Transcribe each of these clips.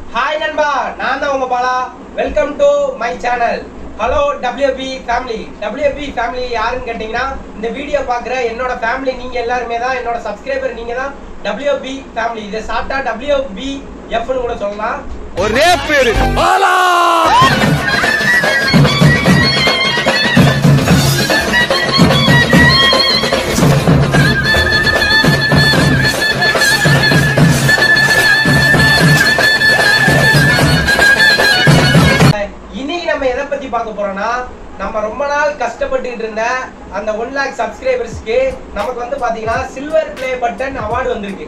Hi நண்பா நான் தான் உங்க Bala welcome to my channel hello WFB family WFB family யாருன்னு கேட்டிங்கன்னா இந்த வீடியோ பார்க்குற என்னோட ஃபேமிலி நீங்க எல்லாருமே தான் என்னோட சப்ஸ்கிரைபர் நீங்க தான் WFB ஃபேமிலி இதை சாப்பிட்டா WFB எஃப்னு கூட சொல்லலாம் ஒரே பேரு இன்னைக்கு நம்ம எதை பத்தி பார்க்க போறோம்னா நம்ம ரொம்ப நாள் கஷ்டப்பட்டுட்டு இருந்த அந்த ஒன் லேக் சப்ஸ்கிரைபர்ஸ்க்கு நமக்கு வந்து பாத்தீங்கன்னா சில்வர் பிளே பட்டன் அவார்டு வந்திருக்கு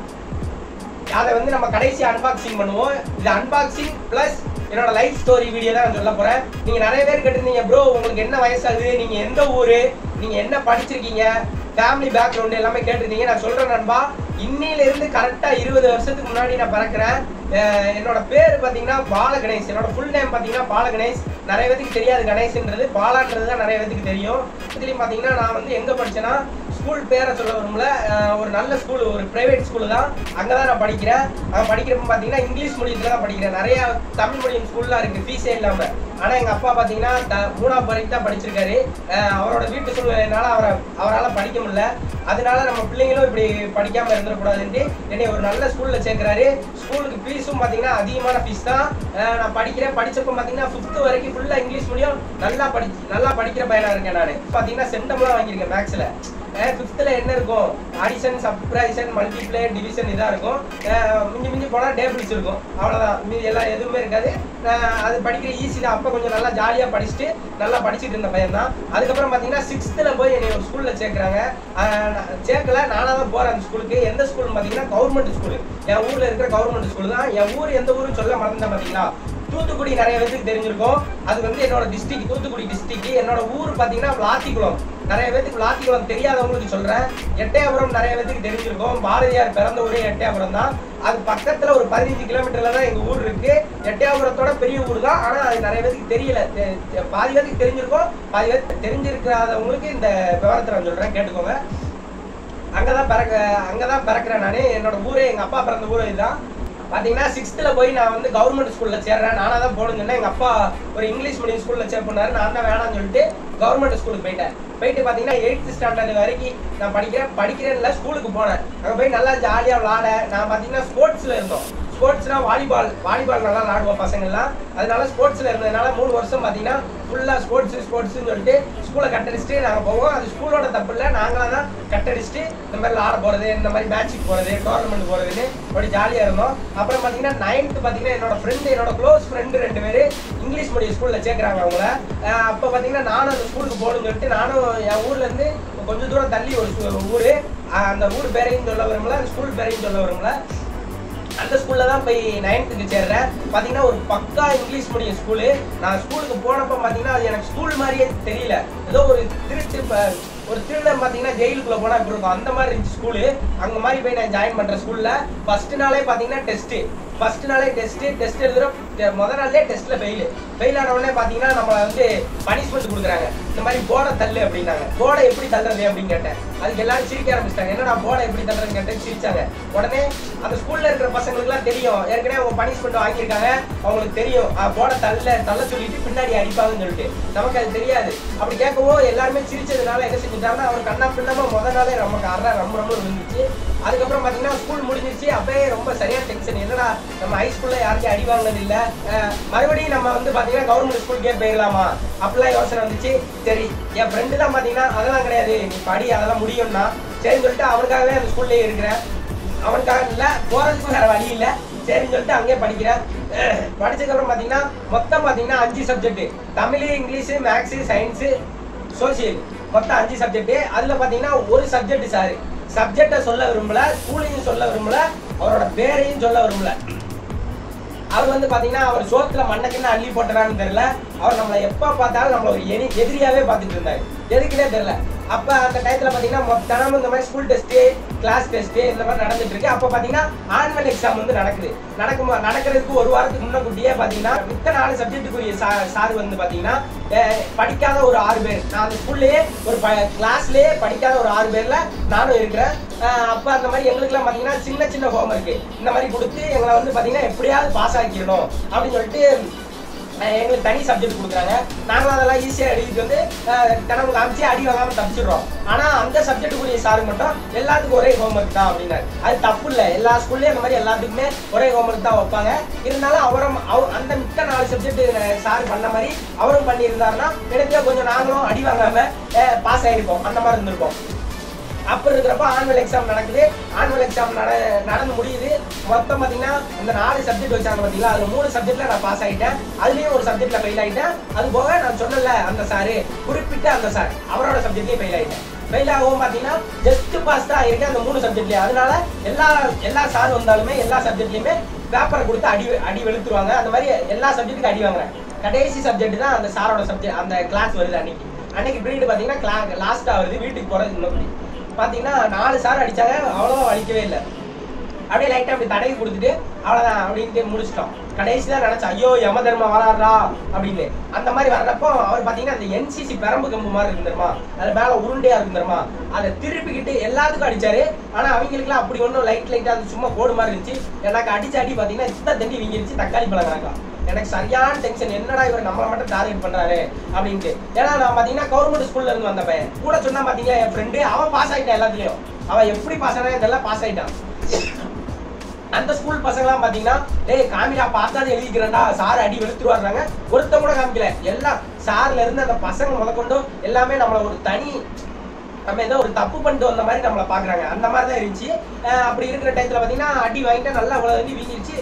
அதை வந்து நம்ம கடைசி அன்பாக்சிங் பண்ணுவோம் இது அன்பாக்சிங் பிளஸ் என்னோட லைஃப் ஸ்டோரி வீடியோ தான் நான் சொல்ல போறேன் நீங்க நிறைய பேர் கேட்டிருந்தீங்க ப்ரோ உங்களுக்கு என்ன வயசாகுது நீங்க எந்த ஊரு நீங்க என்ன படிச்சிருக்கீங்க ஃபேமிலி பேக்ரவுண்ட் எல்லாமே கேட்டிருந்தீங்க நான் சொல்றேன் நண்பா இன்னையில இருந்து கரெக்டா இருபது வருஷத்துக்கு முன்னாடி நான் பிறக்கிறேன் அஹ் என்னோட பேர் பாத்தீங்கன்னா பால கணேஷ் என்னோட ஃபுல் நேம் பாத்தீங்கன்னா பால கணேஷ் நிறைய பேத்துக்கு தெரியாது கணேஷ்ன்றது பாலான்றது தான் நிறைய பேத்துக்கு தெரியும் இதுலயும் பாத்தீங்கன்னா நான் வந்து எங்க படிச்சேன்னா ஸ்கூல் பேரை சொல்ல வரும்ல அஹ் ஒரு நல்ல ஸ்கூல் ஒரு பிரைவேட் ஸ்கூல் தான் அங்கே தான் நான் படிக்கிறேன் அங்கே படிக்கிறப்ப பார்த்தீங்கன்னா இங்கிலீஷ் மீடியத்தில் தான் படிக்கிறேன் நிறைய தமிழ் மீடியம் ஸ்கூல்லாம் இருக்குது ஃபீஸே இல்லாமல் ஆனால் எங்கள் அப்பா பார்த்தீங்கன்னா த மூணாவது வரைக்கும் தான் படிச்சிருக்காரு அஹ் அவரோட வீட்டு சூழ்நிலையினால அவரை அவரால் படிக்க முடியல அதனால நம்ம பிள்ளைங்களும் இப்படி படிக்காமல் இருந்துடக்கூடாதுன்ட்டு என்னை ஒரு நல்ல ஸ்கூலில் சேர்க்குறாரு ஸ்கூலுக்கு ஃபீஸும் பார்த்தீங்கன்னா அதிகமான ஃபீஸ் தான் அஹ் நான் படிக்கிறேன் படிச்சப்போ பார்த்தீங்கன்னா ஃபிஃப்த்து வரைக்கும் ஃபுல்லாக இங்கிலீஷ் மீடியம் நல்லா படி நல்லா படிக்கிற பையனாக இருக்கேன் நான் பார்த்தீங்கன்னா சென்டம்லாம் வாங்கியிருக்கேன் மேக்ஸில் ஃபிஃப்த்தில் என்ன இருக்கும் அடிஷன் சப்ராக்ஷன் மல்டிப்ளே டிவிஷன் இதாக இருக்கும் அஹ் மிஞ்சி மிஞ்சி போனால் டேபிள்ஸ் இருக்கும் அவ்வளோதான் மீதி எல்லாம் எதுவுமே இருக்காது அஹ் அது படிக்கிற ஈஸி தான் அப்போ கொஞ்சம் நல்லா ஜாலியாக படிச்சுட்டு நல்லா படிச்சுட்டு இருந்த பையன் தான் அதுக்கப்புறம் பார்த்தீங்கன்னா சிக்ஸ்த்தில் போய் என்னை ஒரு ஸ்கூலில் சேர்க்குறாங்க சேர்க்கல நானாக தான் போகிறேன் அந்த ஸ்கூலுக்கு எந்த ஸ்கூல்னு பார்த்தீங்கன்னா கவர்மெண்ட் ஸ்கூலு என் ஊரில் இருக்கிற கவர்மெண்ட் ஸ்கூல் தான் என் ஊர் எந்த ஊருன்னு சொல்ல மறந்தேன் பார்த்தீங்களா தூத்துக்குடி நிறைய பேருக்கு தெரிஞ்சிருக்கும் அது வந்து என்னோட டிஸ்ட்ரிக்ட் தூத்துக்குடி டிஸ்ட்ரிக்ட் என்னோட ஊர் பார்த்தீங்கன்னா விளாத்திக்குளம் நிறைய பேத்துக்கு விளாத்திக்குளம் தெரியாதவங்களுக்கு சொல்றேன் எட்டயபுரம் நிறைய பேத்துக்கு தெரிஞ்சிருக்கும் பாரதியார் பிறந்த ஊரே எட்டயபுரம் தான் அது பக்கத்துல ஒரு பதினஞ்சு கிலோமீட்டர்ல தான் எங்க ஊர் இருக்கு எட்டயபுரத்தோட பெரிய ஊர் தான் ஆனா அது நிறைய பேத்துக்கு தெரியல தெ- தெ- பாதி பேத்துக்கு தெரிஞ்சிருக்கும் பாதி பேருக்கு தெரிஞ்சிருக்காதவங்களுக்கு இந்த விவரத்தை நான் சொல்றேன் கேட்டுக்கோங்க அங்கதான் பிறக்க அங்கதான் பிறக்கிறேன் நானு என்னோட ஊரே எங்க அப்பா பிறந்த ஊரே இதுதான் பாத்தீங்கன்னா சிக்ஸ்த்ல போய் நான் வந்து கவர்மெண்ட் ஸ்கூல்ல சேர்றேன் நானா தான் போகணும்னு சொன்னேன் எங்க அப்பா ஒரு இங்கிலீஷ் மீடியம் ஸ்கூல்ல சேர் பண்ணாரு நான் தான் வேணாம்னு சொல்லிட்டு கவர்மெண்ட் ஸ்கூலுக்கு போயிட்டேன் போயிட்டு பாத்தீங்கன்னா எயித்து ஸ்டாண்டர்ட் வரைக்கும் நான் படிக்கிறேன் படிக்கிறேன்ல ஸ்கூலுக்கு போனேன் அங்க போய் நல்லா ஜாலியா விளாட நான் பாத்தீங்கன்னா ஸ்போர்ட்ஸ்ல இருந்தோம் ஸ்போர்ட்ஸ்னா வாலிபால் வாலிபால் நல்லா விளாடுவோம் பசங்கள்லாம் அதனால ஸ்போர்ட்ஸ்ல இருந்ததுனால மூணு வருஷம் பாத்தீங்கன்னா ஃபுல்லா ஸ்போர்ட்ஸ் ஸ்போர்ட்ஸ்னு சொல்லிட்டு ஸ்கூலை கட்டடிச்சுட்டு நாங்க போவோம் அது ஸ்கூலோட தப்பு இல்லை நாங்களா தான் கட்டடிச்சுட்டு இந்த மாதிரி விளாட போறது இந்த மாதிரி மேட்ச்சுக்கு போறது டோர்னமெண்ட் போறதுன்னு அப்படி ஜாலியா இருந்தோம் அப்புறம் பாத்தீங்கன்னா நைன்த் பாத்தீங்கன்னா என்னோட ஃப்ரெண்டு என்னோட க்ளோஸ் ஃப்ரெண்டு ரெண்டு பேரு இங்கிலீஷ் மீடியம் ஸ்கூல்ல சேர்க்குறாங்க அவங்கள அஹ் அப்ப பாத்தீங்கன்னா நானும் அந்த ஸ்கூலுக்கு போகணும்னு சொல்லிட்டு நானும் என் ஊர்ல இருந்து கொஞ்சம் தூரம் தள்ளி ஒரு ஸ்கூ- ஊரு அஹ் அந்த ஊர் பேரையும் சொல்ல வரும்ல அந்த ஸ்கூல் பேரையும் சொல்ல வரும்ல அந்த ஸ்கூல்ல தான் போய் நைன்த்துக்கு சேர்றேன் பாத்தீங்கன்னா ஒரு பக்கா இங்கிலீஷ் மீடியம் ஸ்கூலு நான் ஸ்கூலுக்கு போனப்ப பாத்தீங்கன்னா அது எனக்கு ஸ்கூல் மாதிரியே தெரியல ஏதோ ஒரு திருட்டு ப- ஒரு திருடன் பாத்தீங்கன்னா ஜெயிலுக்குள்ள போனா இப்படி இருக்கும் அந்த மாதிரி இருந்துச்சு ஸ்கூலு அங்க மாதிரி போய் நான் ஜாயின் பண்ற ஸ்கூல்ல ஃபர்ஸ்ட் நாளே பாத்தீங்கன்னா டெஸ்ட் ஃபர்ஸ்ட் நாளே டெஸ்ட் டெஸ்ட் எழுதுறோம் தெ- முத நாள்லயே டெஸ்ட்ல ஃபெயில் ஃபெயில் ஆன உடனே பாத்தீங்கன்னா நம்ம வந்து பனிஷ்மெண்ட் கொடுக்குறாங்க இந்த மாதிரி போர்டை தள்ளு அப்படின்னாங்க போர்டை எப்படி தள்ளுறது அப்படின்னு கேட்டேன் அதுக்கு எல்லாரும் சிரிக்க ஆரம்பிச்சிட்டாங்க என்னடா போர்டை எப்படி தள்ளுறதுன்னு கேட்டேன் சிரிச்சாங்க உடனே அந்த ஸ்கூல்ல இருக்கிற பசங்களுக்குலாம் தெரியும் ஏற்கனவே அவங்க பனிஷ்மெண்ட் வாங்கியிருக்காங்க அவங்களுக்கு தெரியும் போர்டை தள்ள தள்ள சொல்லிட்டு பின்னாடி அடிப்பாங்கன்னு சொல்லிட்டு நமக்கு அது தெரியாது அப்படி கேட்கவும் எல்லாருமே சிரிச்சதுனால என்ன செஞ்சுட்டாங்கன்னா அவர் கண்ணா பின்னமா முத நாளே நமக்கு அற ரொம்ப ரொம்ப இருந்துச்சு அதுக்கப்புறம் பாத்தீங்கன்னா ஸ்கூல் முடிஞ்சிருச்சு அப்பயே ரொம்ப சரியான டென்ஷன் என்னடா நம்ம ஹை ஸ்கூல்ல யாருக்கும் அடி வாங்கினது இல்ல அஹ் மறுபடியும் நம்ம வந்து பாத்தீங்கன்னா கவர்மெண்ட் ஸ்கூலுக்கே போயிடலாமா அப்படிலாம் யோசனை வந்துச்சு சரி என் ஃப்ரெண்டு தான் பாத்தீங்கன்னா அதெல்லாம் கிடையாது நீ படி அதெல்லாம் முடியும்னா சரின்னு சொல்லிட்டு அவனுக்காகவே அந்த ஸ்கூல்லயே இருக்கிறேன் அவனுக்காக இல்ல போறதுக்கும் வேற வழி இல்ல சரின்னு சொல்லிட்டு அங்கேயே படிக்கிறேன் படிச்சதுக்கப்புறம் பாத்தீங்கன்னா மொத்தம் பாத்தீங்கன்னா அஞ்சு subject Tamil English maths science social மொத்தம் அஞ்சு சப்ஜெக்ட் அதுல பாத்தீங்கன்னா ஒரு சப்ஜெக்ட் சார் சப்ஜெக்ட சொல்ல விரும்பல ஸ்கூலையும் சொல்ல விரும்பல அவரோட பேரையும் சொல்ல விரும்பல அவர் வந்து பாத்தீங்கன்னா அவர் சோத்துல மண்ணக்கின்னு அள்ளி போட்டுறான்னு தெரியல அவர் நம்மளை எப்ப பார்த்தாலும் நம்மள ஒரு எரி எதிரியாவே பார்த்துட்டு இருந்தாரு எதுக்குன்னே தெரியல அப்ப அந்த டயத்துல பாத்தீங்கன்னா மொ- தினமும் இந்த மாதிரி ஸ்கூல் டெஸ்ட் கிளாஸ் டெஸ்ட் இந்த மாதிரி நடந்துட்டு இருக்கு அப்ப பாத்தீங்கன்னா ஆனுவல் எக்ஸாம் வந்து நடக்குது நடக்கும் நடக்கிறதுக்கு ஒரு வாரத்துக்கு முன்னக்கூட்டியே பாத்தீங்கன்னா மித்த நாலு சப்ஜெக்ட்டுக்குரிய சார் வந்து பாத்தீங்கன்னா அஹ், படிக்காத ஒரு ஆறு பேர் நான் அந்த ஸ்கூல்லயே ஒரு கிளாஸ்லயே படிக்காத ஒரு ஆறு பேர்ல நானும் இருக்கிறேன் அஹ், அப்ப அந்த மாதிரி எங்களுக்குலாம் பாத்தீங்கன்னா சின்ன சின்ன ஹோம்ஒர்க் இந்த மாதிரி கொடுத்து எங்களை வந்து பாத்தீங்கன்னா எப்படியாவது பாஸ் ஆக்கிடணும் அப்படின்னு சொல்லிட்டு அஹ் எங்களுக்கு தனி சப்ஜெக்ட் கொடுக்குறாங்க நாங்களும் அதெல்லாம் ஈஸியாக எழுதிட்டு வந்து அஹ், தினமும் காமிச்சு அடி வாங்காம தப்பிச்சிடுறோம் ஆனால் அந்த சப்ஜெக்ட்டுக்குரிய சார் மட்டும் எல்லாத்துக்கும் ஒரே ஹோம்ஒர்க் தான் அப்படின்னாரு அது தப்பு இல்லை எல்லா ஸ்கூல்லையும் அந்த மாதிரி எல்லாத்துக்குமே ஒரே ஹோம்ஒர்க் தான் வைப்பாங்க இருந்தாலும் அவரும் அவ- அந்த மித்த நாலு சப்ஜெக்ட் சார் பண்ண மாதிரி அவரும் பண்ணியிருந்தாருன்னா எனக்கு கொஞ்சம் நாங்களும் அடி வாங்காம பாஸ் ஆகிருப்போம் அந்த மாதிரி இருந்திருப்போம் அப்ப இருக்கிறப்ப ஆனுவல் எக்ஸாம் நடக்குது ஆனுவல் எக்ஸாம் நட நடந்து முடியுது மொத்தம் பாத்தீங்கன்னா இந்த நாலு சப்ஜெக்ட் வச்சாங்க பாத்தீங்களா அதுல மூணு சப்ஜெக்ட்ல நான் பாஸ் ஆயிட்டேன் அதுலயும் ஒரு சப்ஜெக்ட்ல ஃபெயில் ஆயிட்டேன் அது போக நான் சொன்னல அந்த சாரு குறிப்பிட்ட அந்த சார் அவரோட சப்ஜெக்ட்லயும் ஃபெயில் ஆயிட்டேன் ஃபெயில் ஆகவும் பாத்தீங்கன்னா ஜஸ்ட் பாஸ் தான் இருக்கேன் அந்த மூணு சப்ஜெக்ட்லயும் அதனால எல்லா எல்லா சார் வந்தாலுமே எல்லா சப்ஜெக்ட்லயுமே பேப்பரை கொடுத்து அடி அடி வெளுத்துருவாங்க அந்த மாதிரி எல்லா சப்ஜெக்ட்டுக்கும் அடி வாங்குறேன் கடைசி சப்ஜெக்ட் தான் அந்த சாரோட சப்ஜெக்ட் அந்த கிளாஸ் வருது அன்னைக்கு அன்னைக்கு பீரியட் பாத்தீங்கன்னா கிளா லாஸ்டா வருது வீட்டுக்கு போறது முன்னாடி பாத்தீங்கன்னா நாலு சார் அடிச்சாங்க அவ்வளவா வலிக்கவே இல்லை அப்படியே லைட்டா அப்படி தடவி கொடுத்துட்டு அவ்வளவுதான் அப்படின்ட்டு முடிச்சிட்டோம் கடைசி தான் நினைச்சேன் ஐயோ யம தர்மம் வராரா அப்படின்னு அந்த மாதிரி வர்றப்போ அவர் பாத்தீங்கன்னா அந்த என்சிசி பெரம்பு கம்பு மாதிரி இருக்கு தெரியுமா அது மேல உருண்டையா இருக்கு தெரியுமா அதை திருப்பிக்கிட்டு எல்லாத்துக்கும் அடிச்சாரு ஆனா அவங்களுக்குலாம் அப்படி ஒன்றும் லைட் லைட்டா அது சும்மா கோடு மாதிரி இருந்துச்சு எனக்கு அடிச்ச அடி பாத்தீங்கன்னா சித்த தண்ணி வீங்கிருச்சு தக்காளி பழம் கணக்கா எனக்கு சரியான டென்ஷன் என்னடா இவர் நம்மள மட்டும் டார்கெட் பண்றாரு அப்படின்ட்டு ஏன்னா நான் பாத்தீங்கன்னா கவர்மெண்ட் ஸ்கூல்ல இருந்து வந்த பையன் கூட சொன்னா பாத்தீங்கன்னா என் ஃப்ரெண்டு அவன் பாஸ் ஆயிட்டான் எல்லாத்துலயும் அவன் எப்படி பாஸ் ஆனா இதெல்லாம் பாஸ் ஆயிட்டான் அந்த ஸ்கூல் பசங்கலாம் பாத்தீங்கன்னா டேய் காமிடா பார்த்தா எழுதிக்கிறேன்டா சார் அடி வெளுத்துருவாருனாங்க ஒருத்த கூட காமிக்கல எல்லாம் சார்ல இருந்து அந்த பசங்க முதற்கொண்டு எல்லாமே நம்மள ஒரு தனி நம்ம ஏதோ ஒரு தப்பு பண்ணிட்டு வந்த மாதிரி நம்மள பாக்குறாங்க அந்த மாதிரி தான் இருந்துச்சு அஹ் அப்படி இருக்கிற டயத்துல பாத்தீங்கன்னா அடி வாங்கிட்டு நல்லா அவ்வளவு வந்து வீங்கிருச்சு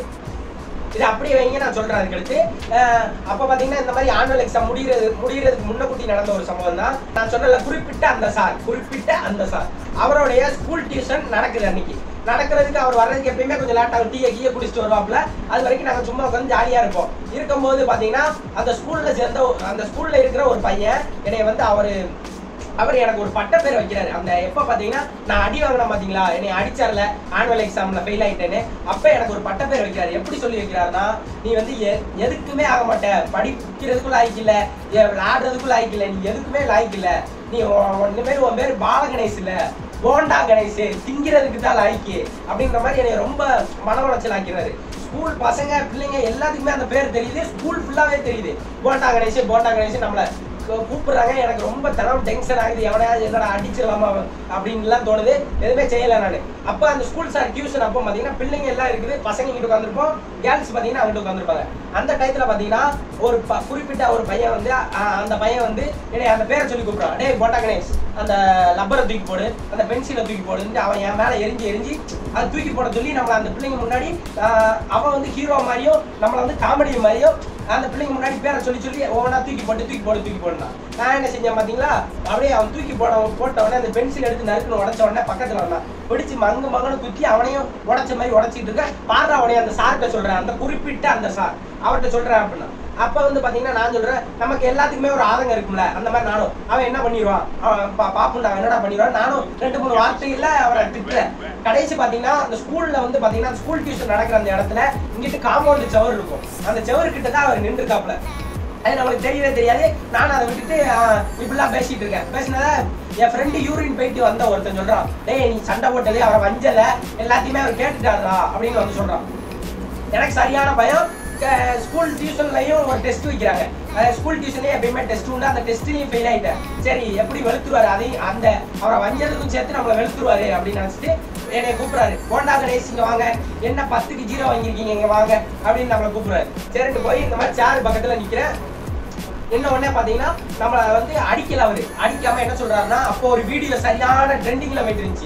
இது அப்படியே வைங்க நான் சொல்றேன் அதுக்கடுத்து அஹ் அப்ப பாத்தீங்கன்னா இந்த மாதிரி ஆனுவல் எக்ஸாம் முடிகிறது முடிகிறதுக்கு முன்னக்கூட்டி நடந்த ஒரு சம்பவம் தான் நான் சொன்னல குறிப்பிட்ட அந்த சார் குறிப்பிட்ட அந்த சார் அவருடைய ஸ்கூல் டியூஷன் நடக்குது அன்னைக்கு நடக்கிறதுக்கு அவர் வர்றதுக்கு எப்பயுமே கொஞ்சம் லேட் ஆகும் டீயை கீயை குடிச்சிட்டு வருவாப்ல அது வரைக்கும் நாங்க சும்மா உட்காந்து ஜாலியா இருப்போம் இருக்கும்போது பாத்தீங்கன்னா அந்த ஸ்கூல்ல சேர்ந்த ஒரு- அந்த ஸ்கூல்ல இருக்கிற ஒரு பையன் என்னைய வந்து அவரு அவர் எனக்கு ஒரு பட்ட பேர் வைக்கிறாரு அந்த எப்ப பாத்தீங்கன்னா நான் அடி வாங்கினேன் பாத்தீங்களா என்னை அடிச்சார்ல ஆனுவல் எக்ஸாம்ல ஃபெயில் ஆயிட்டேன்னு அப்ப எனக்கு ஒரு பட்ட பேர் வைக்கிறாரு எப்படி சொல்லி வைக்கிறாருன்னா நீ வந்து எ- எதுக்குமே ஆக மாட்ட படிக்கிறதுக்கும் லாய்க்கு இல்ல எ- விளையாடுறதுக்கும் லாய்க்கு இல்ல நீ எதுக்குமே லாய்க்கு இல்ல நீ உன் உன் பேர் உன் பேர் பால கணேஷ் இல்ல போண்டா கணேஷ் திங்கிறதுக்கு தான் லாய்க்கு அப்படின்ற மாதிரி என்னை ரொம்ப மன உளைச்சல் ஆக்கிறாரு ஸ்கூல் பசங்க பிள்ளைங்க எல்லாத்துக்குமே அந்த பேர் தெரியுது ஸ்கூல் ஃபுல்லாவே தெரியுது போண்டா கணேஷ் போண்டா கணேஷ் நம்மள கூ- கூப்பிடுறாங்க எனக்கு ரொம்ப தரம் டென்ஷன் ஆகுது எவனையாவது என்னடா அடிச்சிடலாமா அப்படின்லாம் தோணுது எதுவுமே செய்யல நான் அப்ப அந்த ஸ்கூல் சார் டியூஷன் அப்போ பாத்தீங்கன்னா பிள்ளைங்க எல்லாம் இருக்குது பசங்க இங்கிட்டு உட்காந்துருப்போம் கேர்ள்ஸ் பாத்தீங்கன்னா அங்கிட்டு உட்காந்துருப்பாங்க அந்த டயத்துல பாத்தீங்கன்னா ஒரு ப- குறிப்பிட்ட ஒரு பையன் வந்து அ- அந்த பையன் வந்து என்னை அந்த பேரை சொல்லி கூப்பிடுறான் டேய் போட்டா கணேஷ் அந்த லப்பரை தூக்கி போடு அந்த பென்சிலை தூக்கி போடுன்ட்டு அவன் என் மேல எரிஞ்சு எரிஞ்சு அதை தூக்கி போட சொல்லி நம்மள அந்த பிள்ளைங்க முன்னாடி ஆஹ், அவன் வந்து ஹீரோ மாதிரியும் நம்மள வந்து காமெடி மாதிரியும் அந்த பிள்ளைங்க முன்னாடி பேரை சொல்லி சொல்லி ஒவ்வொன்றா தூக்கி போட்டு தூக்கி போடு தூக்கி போடலாம் நான் என்ன செஞ்சேன் பாத்தீங்களா அப்படியே அவன் தூக்கி போட போட்ட உடனே அந்த பென்சில் எடுத்து நறுக்குன்னு உடச்ச உடனே பக்கத்துல வந்தான் பிடிச்சு மங்கு மங்கன்னு குத்தி அவனையும் உடைச்ச மாதிரி உடைச்சிட்டு இருக்கேன் பாரு அவனைய அந்த சார்கிட்ட சொல்றேன் அந்த குறிப்பிட்ட அந்த சார் அவர்கிட்ட சொல்றேன் அப்படின்னா அப்ப வந்து பாத்தீங்கன்னா நான் சொல்றேன் நமக்கு எல்லாத்துக்குமே ஒரு ஆதங்கம் இருக்கும்ல அந்த மாதிரி நானும் அவன் என்ன பண்ணிடுவான் அவன் பா- பாப்புண்டா அவன் என்னடா பண்ணிடுவான் நானும் ரெண்டு மூணு வார்த்தைகள்ல அவரை திட்டுறேன் கடைசி பாத்தீங்கன்னா அந்த ஸ்கூல்ல வந்து பாத்தீங்கன்னா ஸ்கூல் டியூஷன் நடக்கிற அந்த இடத்துல இங்கிட்டு காம்பவுண்ட் செவர் இருக்கும் அந்த செவர் கிட்ட தான் அவர் நின்று இருக்காப்ல அது நமக்கு தெரியவே தெரியாது நான் அதை விட்டுட்டு ஆஹ், இப்படிலாம் பேசிட்டு இருக்கேன் பேசினத என் ஃப்ரெண்டு யூரின் போயிட்டு வந்த ஒருத்தன் சொல்றான் டேய் நீ சண்டை போட்டதே அவரை வஞ்சல எல்லாத்தையுமே அவர் கேட்டுட்டாரா அப்படின்னு வந்து சொல்றான் எனக்கு சரியான பயம் ஸ்கூல் டியூஷன்லயும் ஒரு டெஸ்ட் வைக்கிறாங்க ஸ்கூல் டியூஷன்லயும் எப்பயுமே டெஸ்ட் உண்டு அந்த டெஸ்ட்லயும் ஃபெயில் ஆயிட்டேன் சரி எப்படி வெளுத்துருவாரு அதையும் அந்த அவரை வஞ்சதுக்கும் சேர்த்து நம்மளை வெளுத்துருவாரு அப்படின்னு நினைச்சிட்டு என்னை கூப்பிடுறாரு போண்டா கணேஷ் இங்க வாங்க என்ன பத்துக்கு ஜீரோ வாங்கியிருக்கீங்க இங்க வாங்க அப்படின்னு நம்மளை கூப்பிடுறாரு சரிட்டு போய் இந்த மாதிரி சேர் பக்கத்துல நிக்கிறேன் என்ன உடனே பாத்தீங்கன்னா நம்மள வந்து அடிக்கல அவரு அடிக்காம என்ன சொல்றாருன்னா அப்போ ஒரு வீடியோ சரியான ட்ரெண்டிங்ல போயிட்டு இருந்துச்சு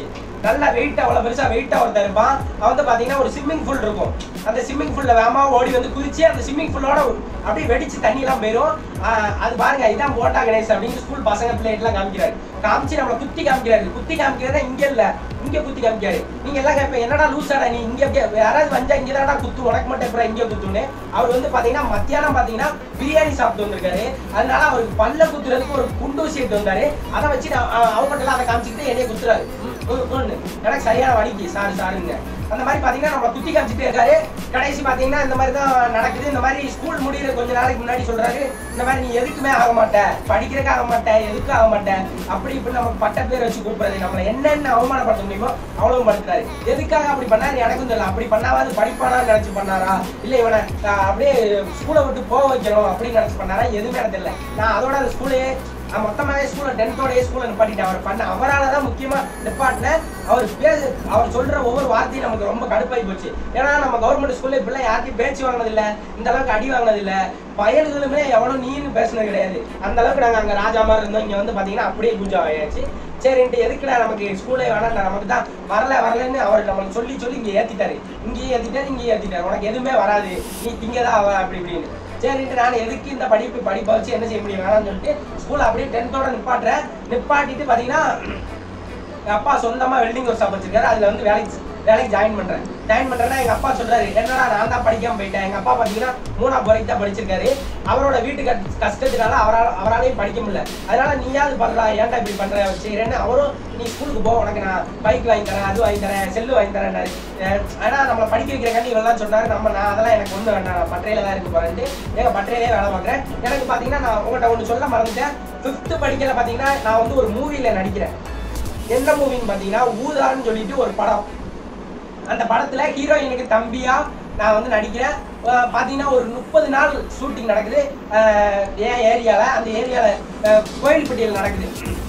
நல்லா வெயிட் அவ்வளோ பெருசா வெயிட்டா ஒருத்தன் இருப்பான் அவன் வந்து பாத்தீங்கன்னா ஒரு ஸ்விம்மிங் பூல் இருக்கும் அந்த ஸ்விம்மிங் பூல்ல வேகமா ஓடி வந்து குதிச்சு அந்த ஸ்விம்மிங் பூலோட அப்படியே வெடிச்சு தண்ணி எல்லாம் போயிரும் ஆஹ் அது பாருங்க இதான் போட்டா கணேஷ் அப்படின்னு ஸ்கூல் பசங்க பிள்ளைகள் எல்லாம் காமிக்கிறாரு காமிச்சு நம்மள குத்தி காமிக்கிறாரு குத்தி காமிக்கிறதா இங்க இல்ல இங்க குத்தி காமிக்காரு நீங்க எல்லாம் கேட்ப என்னடா லூசாடா நீ இங்க கே- யாராவது வந்தா இங்க தானடா குத்து உனக்கு மட்டும் எப்படா இங்க குத்துன்னு அவர் வந்து பாத்தீங்கன்னா மத்தியானம் பாத்தீங்கன்னா பிரியாணி சாப்பிட்டு வந்திருக்காரு அதனால அவருக்கு பல்ல குத்துறதுக்கு ஒரு குண்டூசி எடுத்து வந்தாரு அதை வச்சு நான் அ- அவங்க எல்லாம் அதை காமிச்சுக்கிட்டு என்னைய குத்துறாரு ம், ம், ம்னு. எனக்கு சரியான வலிக்கு சாரு சாருங்க அந்த மாதிரி பாத்தீங்கன்னா நம்ம குத்தி காமிச்சிட்டே இருக்காரு கடைசி பாத்தீங்கன்னா இந்த மாதிரி தான் நடக்குது இந்த மாதிரி ஸ்கூல் முடியிற கொஞ்ச நாளைக்கு முன்னாடி சொல்றாரு இந்த மாதிரி நீ எதுக்குமே ஆக மாட்ட படிக்கிறதுக்கு ஆக மாட்ட எதுக்கும் ஆக மாட்ட அப்படி இப்படி நமக்கு பட்ட பேர் வச்சு கூப்பிடுறது நம்மள என்னென்ன அவமானப்படுத்த முடியுமோ அவ்வளவு படுத்துறாரு எதுக்காக அப்படி பண்ணாரு எனக்கும் தெரியல அப்படி பண்ணாவது படிப்பானான்னு நினைச்சு பண்ணாரா இல்ல இவனை ஆஹ், அப்படியே ஸ்கூலை விட்டு போக வைக்கணும் அப்படின்னு நினைச்சு பண்ணாரா எதுவுமே எனக்கு தெரியல நான் அதோட அந்த ஸ்கூலே நான் மொத்தமாவே ஸ்கூல்ல டென்த்தோடய ஸ்கூல்ல நிப்பாட்டிட்டேன் அவர் பண்ண அவரால தான் முக்கியமா நிப்பாட்டினேன் அவர் பேசு அவர் சொல்ற ஒவ்வொரு வார்த்தையும் நமக்கு ரொம்ப கடுப்பாகி போச்சு ஏன்னா நம்ம கவர்மெண்ட் ஸ்கூல்ல இப்படிலாம் யார்ட்டையும் பேச்சு வாங்கினது இல்ல இந்த அளவுக்கு அடி வாங்கினது இல்ல பயல்களுமே எவனும் நீன்னு பேசுனது கிடையாது அந்த அளவுக்கு நாங்க அங்க ராஜா மாதிரி இருந்தோம் இங்க வந்து பாத்தீங்கன்னா அப்படியே பூஜா ஆயாச்சு சரின்ட்டு எதுக்குடா நமக்கு ஸ்கூலே வேணாம் நமக்கு தான் வரல வரலன்னு அவர் நம்மளுக்கு சொல்லி சொல்லி இங்க ஏத்திட்டாரு இங்கேயே ஏத்திட்டாரு இங்கேயே ஏத்திட்டாரு உனக்கு எதுவுமே வராது நீ திங்கதான் அவ அப்படி இப்படின்னு சரின்ட்டு நான் எதுக்கு இந்த படிப்பு படிப்பை வச்சு என்ன செய்ய முடியும் வேணாம்னு சொல்லிட்டு ஸ்கூல் அப்படியே டென்த்தோட நிப்பாட்டுறேன் நிப்பாட்டிட்டு பாத்தீங்கன்னா எங்க அப்பா சொந்தமா வெல்டிங் ஒர்க் ஷாப் வச்சிருக்காரு அதுல வந்து வேலைக்கு வேலைக்கு ஜாயின் பண்றேன் ஜாயின் பண்றேன்னா எங்க அப்பா சொல்றாரு என்னடா நான் தான் படிக்காம போயிட்டேன் எங்க அப்பா பாத்தீங்கன்னா மூணாவது வரைக்கும் தான் படிச்சிருக்காரு அவரோட வீட்டு கஷ்ட- கஷ்டத்தினால அவரால் அவராலையும் படிக்க முடியல அதனால நீயாவது பண்றா ஏன்டா இப்படி பண்ற செய்யறேன்னு அவரும் நீ ஸ்கூலுக்கு போ உனக்கு நான் பைக் வாங்கி தரேன் அது வாங்கி தரேன் செல்லு வாங்கி தரேன் ஆனா நம்மள படிக்க வைக்கிறக்காண்டி இவெல்லாம் சொன்னாரு நம்ம நான் அதெல்லாம் எனக்கு ஒண்ணு வேண்டாம் நான் பட்டறையில தான் இருக்கு போறேன்ட்டு எங்க பட்டறையிலே வேலை பார்க்குறேன் எனக்கு பாத்தீங்கன்னா நான் உங்கள்கிட்ட ஒண்ணு சொல்ல மறந்துட்டேன் ஃபிஃப்த் படிக்கல பாத்தீங்கன்னா நான் வந்து ஒரு மூவில நடிக்கிறேன் என்ன மூவின்னு பாத்தீங்கன்னா ஊதான்னு சொல்லிட்டு ஒரு படம் அந்த படத்துல ஹீரோயினுக்கு தம்பியா நான் வந்து நடிக்கிறேன் அஹ் பாத்தீங்கன்னா ஒரு முப்பது நாள் ஷூட்டிங் நடக்குது அஹ் என் ஏரியால அந்த ஏரியால அஹ் கோயில்பட்டியில் நடக்குது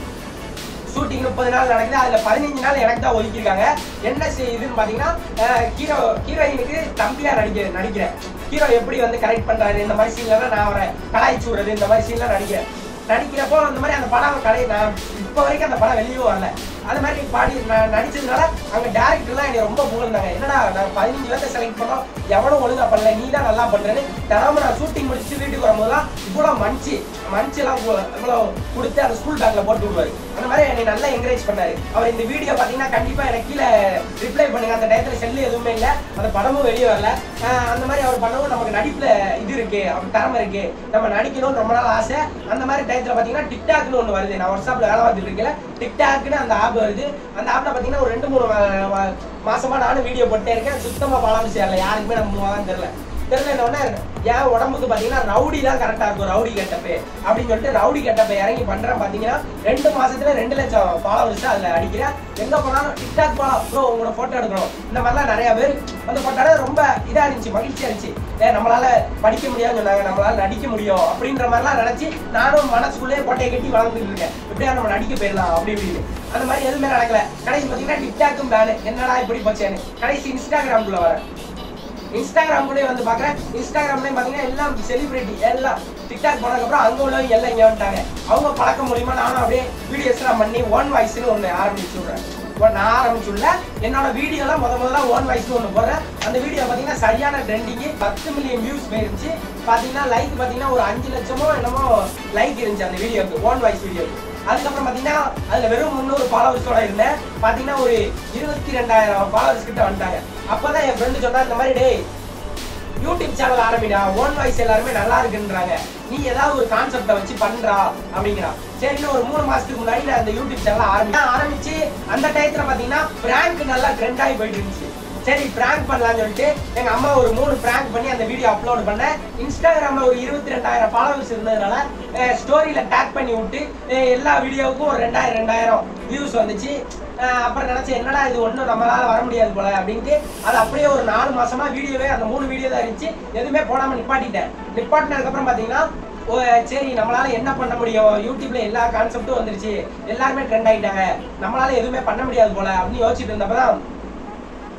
ஷூட்டிங் முப்பது நாள் நடக்குது அதுல பதினஞ்சு நாள் எனக்கு தான் ஒதுக்கியிருக்காங்க என்ன செய்யுதுன்னு பாத்தீங்கன்னா ஹீரோ ஹீரோயினுக்கு தம்பியா நடிக்க நடிக்கிறேன் ஹீரோ எப்படி வந்து கரெக்ட் பண்றாரு இந்த மாதிரி சீன்லாம் நான் அவரை கலாய்ச்சி விடுறது இந்த மாதிரி சீன்லாம் நடிக்கிறேன் நடிக்கிறப்போ அந்த மாதிரி அந்த படம் கடை நான் இப்போ வரைக்கும் அந்த படம் வெளியே வரல அது மாதிரி பாடி நான் நடிச்சதுனால அங்க டேரக்டர்லாம் என்னை ரொம்ப புகழ்ந்தாங்க என்னடா நான் பதினஞ்சு பேர்த்த செலக்ட் பண்ணோம் எவனும் ஒழுங்கா பண்ணல நீ தான் நல்லா பண்றேன்னு தினமும் நான் ஷூட்டிங் முடிச்சுட்டு வீட்டுக்கு வரும்போதெல்லாம் இவ்வளோ மன்ச்சு மன்ச்சு எல்லாம் இவ்வளோ கொடுத்து அந்த ஸ்கூல் பேக்ல போட்டு விடுவாரு அந்த மாதிரி என்னை நல்லா என்கரேஜ் பண்ணாரு அவர் இந்த வீடியோ பார்த்தீங்கன்னா கண்டிப்பா எனக்கு கீழே ரிப்ளை பண்ணுங்க அந்த டயத்துல செல்லு எதுவுமே இல்லை அந்த படமும் வெளியே வரல ஆஹ் அந்த மாதிரி அவர் பண்ணவும் நமக்கு நடிப்புல இது இருக்கு அவர் திறமை இருக்கு நம்ம நடிக்கணும்னு ரொம்ப நாள் ஆசை அந்த மாதிரி டயத்துல பாத்தீங்கன்னா டிக்டாக்னு ஒன்று வருது நான் ஒர்க்ஷாப்ல வேலை பார்த்துட்டு இருக்கல டிக்டாக்னு அந்த ஆப் வருது அந்த ஆப்ல பாத்தீங்கன்னா ஒரு ரெண்டு மூணு வ- வ- மாசமா நானும் வீடியோ போட்டே இருக்கேன் சுத்தமா பழம் சேரல யாருக்குமே நம்ம மூவாதான் தெரியல தெரியல உடனே என் உடம்புக்கு பாத்தீங்கன்னா ரவுடி தான் கரெக்டா இருக்கும் ரவுடி கெட்டப்பு அப்படின்னு சொல்லிட்டு ரவுடி கெட்டப்ப இறங்கி பண்றேன் பாத்தீங்கன்னா ரெண்டு மாசத்துல ரெண்டு லட்சம் ஃபாலோவர்ஸ் அதுல அடிக்கிறேன் எங்க போனாலும் டிக்டாக் போலாம் ப்ரோ உங்களோட போட்டோ எடுக்கணும் இந்த மாதிரிலாம் நிறைய பேர் வந்து போட்டோட ரொம்ப இதா இருந்துச்சு மகிழ்ச்சியா இருந்துச்சு ஏ நம்மளால படிக்க முடியாதுன்னு சொன்னாங்க நம்மளால நடிக்க முடியும் அப்படின்ற மாதிரிலாம் நினைச்சு நானும் மனசுக்குள்ளே கோட்டையை கட்டி வளர்ந்துட்டு இருக்கேன் எப்படியா நம்ம நடிக்க போயிடலாம் அப்படி இப்படின்னு அந்த மாதிரி எதுவுமே நடக்கல கடைசி பாத்தீங்கன்னா டிக்டாக்கும் பேனு என்னடா இப்படி போச்சேன்னு கடைசி இன்ஸ்டாகிராம்குள்ள வரேன் இன்ஸ்டாகிராம்குள்ளே வந்து பார்க்குறேன் இன்ஸ்டாகிராம்லேயும் பார்த்தீங்கன்னா எல்லாம் செலிபிரிட்டி எல்லாம் டிக்டாக் போனதுக்கப்புறம் அங்கே உள்ளவங்க எல்லாம் இங்கே வந்துட்டாங்க அவங்க பழக்கம் மூலியமா நானும் அப்படியே வீடியோஸ்லாம் பண்ணி ஒன் வாய்ஸ்னு ஒன்று ஆரம்பிச்சு விட்றேன் இப்போ நான் ஆரம்பிச்சுள்ள என்னோட வீடியோலாம் முத முதல்ல ஓன் வாய்ஸ்னு ஒன்று போடுறேன் அந்த வீடியோ பார்த்தீங்கன்னா சரியான ட்ரெண்டிங்கு பத்து மில்லியன் வியூஸ் போயிருந்துச்சு பார்த்தீங்கன்னா லைக் பார்த்தீங்கன்னா ஒரு அஞ்சு லட்சமோ என்னமோ லைக் இருந்துச்சு அந்த வீடியோக்கு ஓன் வாய்ஸ் வீடியோக்கு அதுக்கப்புறம் பார்த்தீங்கன்னா அதில் வெறும் முந்நூறு ஃபாலோவர்ஸோட இருந்தேன் பார்த்தீங்கன்னா ஒரு இருபத்தி ரெண்டாயிரம் ஃபாலோவர்ஸ் கிட்ட வந்துட்டாங்க அப்பதான் என் ஃப்ரெண்டு சொன்னா இந்த மாதிரி டேய் யூடியூப் சேனல் ஆரம்பிடா ஓன் வாய்ஸ் எல்லாருமே நல்லா இருக்குன்றாங்க நீ ஏதாவது ஒரு கான்செப்டை வச்சு பண்றா அப்படிங்கிறான் சரின்னு ஒரு மூணு மாசத்துக்கு முன்னாடி நான் அந்த யூடியூப் சேனல் ஆரம்பிச்சேன் ஆரம்பிச்சு அந்த டயத்துல பாத்தீங்கன்னா பிராங்க் நல்லா ட்ரெண்ட் ஆகி போயிட்டு இருந்துச்சு சரி பிராங்க் பண்ணலாம்னு சொல்லிட்டு எங்க அம்மா ஒரு மூணு பிராங்க் பண்ணி அந்த வீடியோ அப்லோட் பண்ணேன் இன்ஸ்டாகிராம்ல ஒரு இருபத்தி ரெண்டாயிரம் ஃபாலோவர்ஸ் இருந்ததுனால ஸ்டோரியில டேக் பண்ணி விட்டு அஹ் எல்லா வீடியோவுக்கும் ஒரு ரெண்டாயிரம் ரெண்டாயிரம் வியூஸ் வந்துச்சு அஹ் அப்புறம் நினைச்சேன் என்னடா இது ஒண்ணும் நம்மளால வர முடியாது போல அப்படின்ட்டு அது அப்படியே ஒரு நாலு மாசமா வீடியோவே அந்த மூணு வீடியோ தான் இருந்துச்சு எதுவுமே போடாம நிப்பாட்டிட்டேன் நிப்பாட்டினதுக்கு அப்புறம் பாத்தீங்கன்னா ஓ, சரி நம்மளால என்ன பண்ண முடியும் யூடியூப்ல எல்லா கான்செப்டும் வந்துருச்சு எல்லாருமே ட்ரெண்ட் ஆயிட்டாங்க நம்மளால எதுவுமே பண்ண முடியாது போல அப்படின்னு யோசிச்சுட்டு இருந்தப்பதான்